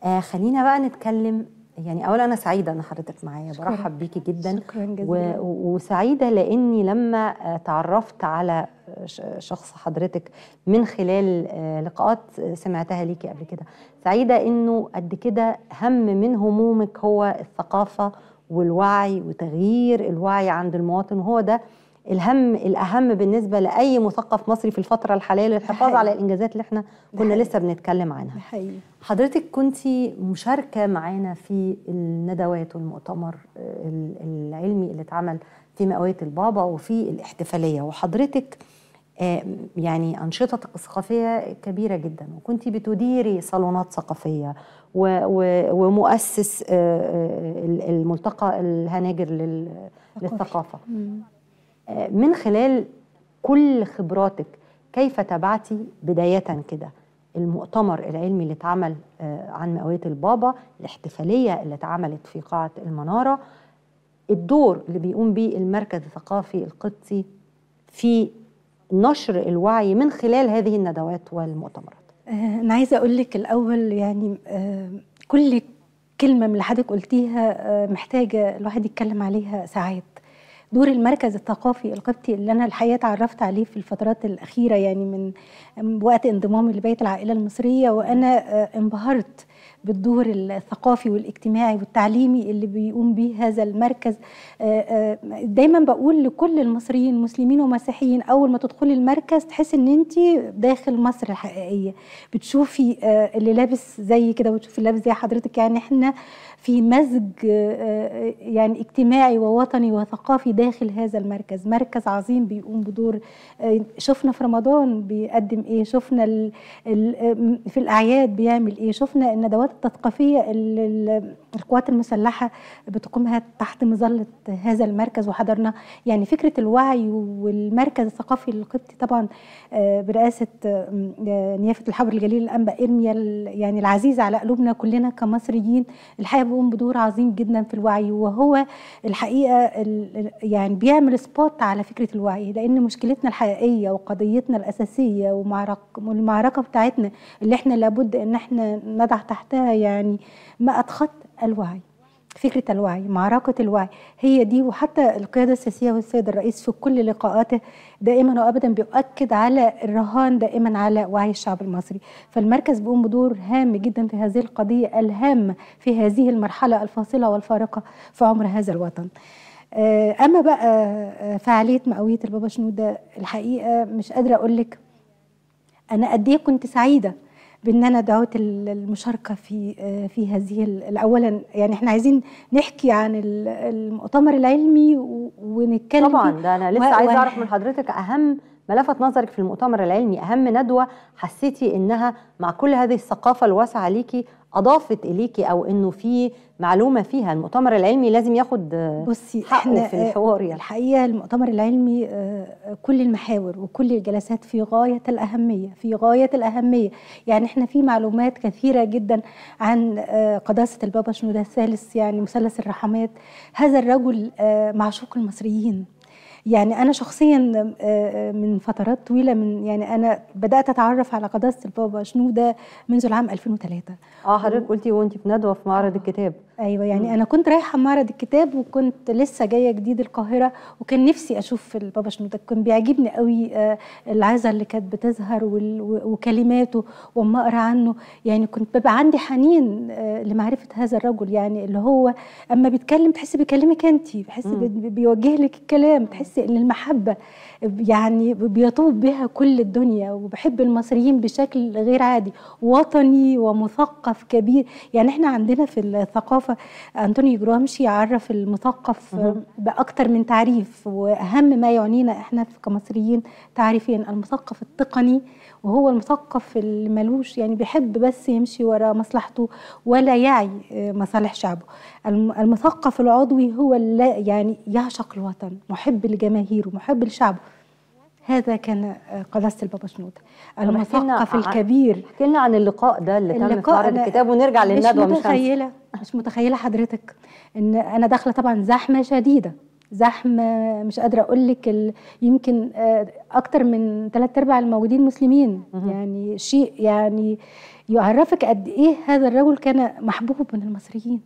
آه خلينا بقى نتكلم يعني اولا انا سعيده ان حضرتك معايا شكراً. برحب بيكي جدا شكرا و- جزيلا و- وسعيده لاني لما آه، تعرفت على ش- شخص حضرتك من خلال آه، لقاءات سمعتها ليكي قبل كده سعيده انه قد كده هم من همومك هو الثقافه والوعي وتغيير الوعي عند المواطن وهو ده الهم الاهم بالنسبه لاي مثقف مصري في الفتره الحاليه للحفاظ حقيقي. على الانجازات اللي احنا ده كنا حقيقي. لسه بنتكلم عنها ده حقيقي حضرتك كنت مشاركة معانا في الندوات والمؤتمر آه، ال- العلمي اللي اتعمل في مئوية البابا وفي الاحتفالية وحضرتك آه، يعني أنشطتك الثقافية كبيرة جدا وكنت بتديري صالونات ثقافية و- و- ومؤسس آه، آه، ال- الملتقى الهناجر لل- ثقافي. للثقافة مم. آه، من خلال كل خبراتك كيف تابعتي بداية كده المؤتمر العلمي اللي اتعمل آه، عن مئوية البابا الاحتفالية اللي اتعملت في قاعة المنارة الدور اللي بيقوم بيه المركز الثقافي القدسي في نشر الوعي من خلال هذه الندوات والمؤتمرات آه، انا عايزه اقول لك الاول يعني آه، كل كلمه من اللي حضرتك قلتيها آه، محتاجه الواحد يتكلم عليها ساعات دور المركز الثقافي القبطي اللي انا الحقيقه اتعرفت عليه في الفترات الاخيره يعني من من وقت انضمامي لبيت العائله المصريه وانا آه، انبهرت بالدور الثقافي والاجتماعي والتعليمي اللي بيقوم به هذا المركز آه، آه، دايما بقول لكل المصريين مسلمين ومسيحيين اول ما تدخلي المركز تحسي ان انت داخل مصر الحقيقيه بتشوفي آه، اللي لابس زي كده وتشوفي اللي لابس زي حضرتك يعني احنا في مزج آه، آه، يعني اجتماعي ووطني وثقافي داخل هذا المركز مركز عظيم بيقوم بدور آه، شفنا في رمضان بيقدم ايه شفنا ال ال آه، في الاعياد بيعمل ايه شفنا الندوات التثقيفيه اللي ال- القوات المسلحه بتقومها تحت مظله هذا المركز وحضرنا يعني فكره الوعي والمركز الثقافي القبطي طبعا آه، برئاسه آه، آه، نيافه الحبر الجليل الانبا ارميا ال- يعني العزيزه على قلوبنا كلنا كمصريين الحقيقه بيقوم بدور عظيم جدا في الوعي وهو الحقيقه ال- ال- يعني بيعمل سبوت على فكره الوعي لان مشكلتنا الحقيقيه وقضيتنا الاساسيه ومعرك والمعركه بتاعتنا اللي احنا لابد ان احنا نضع تحتها يعني مئة خط الوعي فكرة الوعي معركة الوعي هي دي وحتى القيادة السياسية والسيد الرئيس في كل لقاءاته دائما وأبدا بيؤكد على الرهان دائما على وعي الشعب المصري فالمركز بيقوم بدور هام جدا في هذه القضية الهامة في هذه المرحلة الفاصلة والفارقة في عمر هذا الوطن آه، أما بقى آه، فعالية مئوية البابا شنودة الحقيقة مش قادرة أقول لك انا قد ايه كنت سعيده بان انا دعوت ال- المشاركه في آه، في هذه ال- اولا يعني احنا عايزين نحكي عن ال- المؤتمر العلمي و- ونتكلم طبعا فيه. ده انا لسه و- عايزه و- اعرف من حضرتك اهم ما لفت نظرك في المؤتمر العلمي اهم ندوه حسيتي انها مع كل هذه الثقافه الواسعه ليكي اضافت اليكي او انه في معلومه فيها المؤتمر العلمي لازم ياخد آه، بصي حقه احنا في آه، الحوار يعني الحقيقه المؤتمر العلمي آه، آه، كل المحاور وكل الجلسات في غايه الاهميه في غايه الاهميه يعني احنا في معلومات كثيره جدا عن آه، قداسه البابا شنودة الثالث يعني مثلث الرحمات هذا الرجل آه، معشوق المصريين يعني انا شخصيا آه، آه، من فترات طويله من يعني انا بدات اتعرف على قداسه البابا شنودة منذ العام 2003 اه حضرتك قلتي وانت في ندوه في معرض الكتاب ايوه يعني انا كنت رايحه معرض الكتاب وكنت لسه جايه جديد القاهره وكان نفسي اشوف البابا شنودة كان بيعجبني قوي آه، العظه اللي كانت بتظهر وال- و- وكلماته واما اقرا عنه يعني كنت ببقى عندي حنين آه، لمعرفه هذا الرجل يعني اللي هو اما بيتكلم تحسي بيكلمك انت بحس مم. بي- بيوجه لك الكلام تحسي ان المحبه يعني بيطوب بها كل الدنيا وبحب المصريين بشكل غير عادي وطني ومثقف كبير يعني احنا عندنا في الثقافه انطونيو جرامشي عرف المثقف مهم. باكتر من تعريف واهم ما يعنينا احنا كمصريين تعريفين المثقف التقني وهو المثقف اللي ملوش يعني بيحب بس يمشي ورا مصلحته ولا يعي آه، مصالح شعبه الم- المثقف العضوي هو اللي يعني يعشق الوطن محب لجماهيره محب لشعبه هذا كان آه، قداسه البابا شنودة طب احكي لنا المثقف عن- الكبير احكي لنا عن اللقاء ده اللي تم في اللقاء معرض أنا الكتاب ونرجع للندوه مش مش هنسى. متخيله مش متخيله حضرتك ان انا داخله طبعا زحمه شديده زحمه مش قادره اقول لك ال- يمكن آه، اكتر من ثلاث ارباع الموجودين مسلمين مهم. يعني شيء يعني يعرفك قد ايه هذا الرجل كان محبوب من المصريين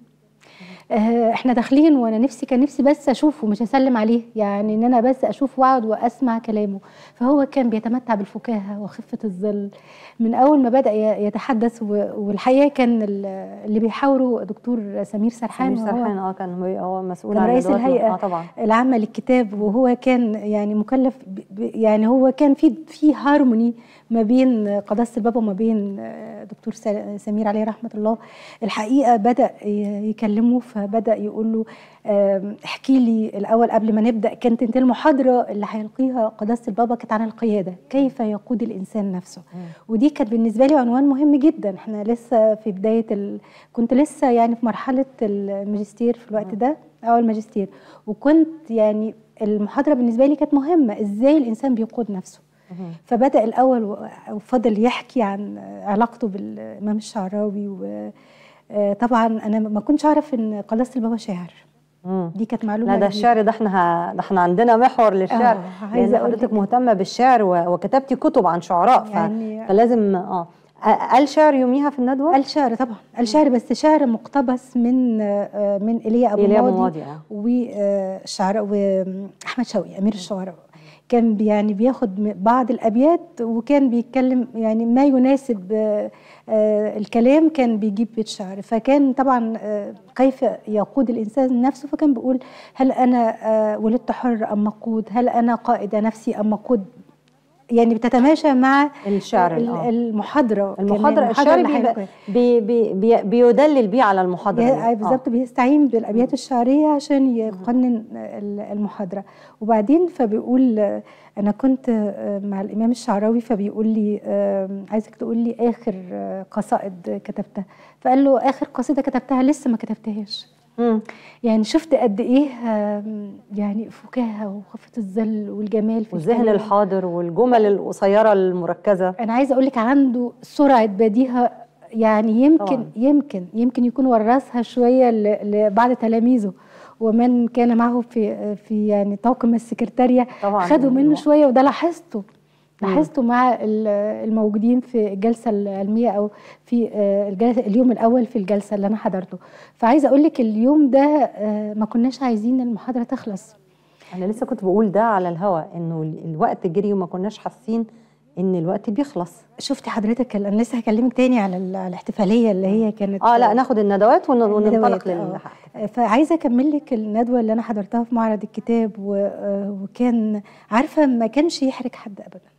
آه، احنا داخلين وانا نفسي كان نفسي بس اشوفه مش اسلم عليه يعني ان انا بس اشوف واقعد واسمع كلامه فهو كان بيتمتع بالفكاهه وخفه الظل من اول ما بدا ي- يتحدث و- والحقيقه كان ال- اللي بيحاوره دكتور سمير سرحان سمير وهو سرحان اه كان هو- هو مسؤول كان عن رئيس الندوات. الهيئة اه طبعا العامة للكتاب وهو كان يعني مكلف ب- ب- يعني هو كان في في هارموني ما بين قداسة البابا وما بين آه، دكتور س- سمير عليه رحمة الله الحقيقة بدأ ي- يكلمه فبدأ يقول له آم، احكي لي الأول قبل ما نبدأ كانت انت المحاضرة اللي هيلقيها قداسة البابا كانت عن القيادة كيف يقود الإنسان نفسه ودي كانت بالنسبة لي عنوان مهم جدا احنا لسه في بداية ال... كنت لسه يعني في مرحلة الماجستير في الوقت ده أو الماجستير وكنت يعني المحاضرة بالنسبة لي كانت مهمة ازاي الإنسان بيقود نفسه فبدأ الأول و- وفضل يحكي عن علاقته بالإمام الشعراوي وطبعا أنا ما كنتش أعرف إن قداسة البابا شاعر مم. دي كانت معلومة لا ده جديدة. الشعر ده احنا ه... ده احنا عندنا محور للشعر آه، عايزة لان أقول حضرتك لك- مهتمه بالشعر و... وكتبتي كتب عن شعراء ف... يعني- فلازم اه أ- قال شعر يوميها في الندوه الشعر طبعا الشعر بس شعر مقتبس من آه، من ايليا ابو إيليا أبو ماضي ماضي، آه. والشعراء واحمد شوقي امير الشعراء كان بي- يعني بياخد م- بعض الابيات وكان بيتكلم يعني ما يناسب آه، آه، الكلام كان بيجيب بيت شعر فكان طبعا آه، كيف يقود الانسان نفسه فكان بيقول هل انا آه، ولدت حر ام مقود هل انا قائد نفسي ام مقود يعني بتتماشى مع الشعر ال- آه. المحاضره كمان، المحاضره الشعر اللي بيبقى- هيلقاها. بي... بي... بي... بيدلل بيه على المحاضره بي- دي. أي بالظبط بيستعين بالابيات الشعريه عشان يقنن ال- المحاضره وبعدين فبيقول آه، انا كنت آه، مع الامام الشعراوي فبيقول لي آه، عايزك تقول لي اخر آه، قصائد كتبتها فقال له اخر قصيده كتبتها لسه ما كتبتهاش مم. يعني شفت قد ايه آم، يعني فكاهه وخفه الظل والجمال في والذهن الكلام. الحاضر والجمل القصيره المركزه انا عايزه اقول لك عنده سرعه بديهه يعني يمكن طبعاً. طبعا. يمكن يمكن يكون ورثها شويه ل- لبعض تلاميذه ومن كان معه في في يعني طاقم السكرتاريه طبعاً. خدوا منه يعني- شويه وده لاحظته لاحظته مع ال- الموجودين في الجلسه العلميه او في آه، الجلسه اليوم الاول في الجلسه اللي انا حضرته فعايزه اقول لك اليوم ده آه، ما كناش عايزين المحاضره تخلص انا لسه كنت بقول ده على الهوا انه ال- الوقت جري وما كناش حاسين ان الوقت بيخلص شفتي حضرتك ال- انا لسه هكلمك تاني على ال- على الاحتفاليه اللي هي كانت اه لا ناخد الندوات ون- الندوات، وننطلق آه. لل فعايزه اكمل لك الندوه اللي انا حضرتها في معرض الكتاب و- آه، وكان عارفه ما كانش يحرج حد ابدا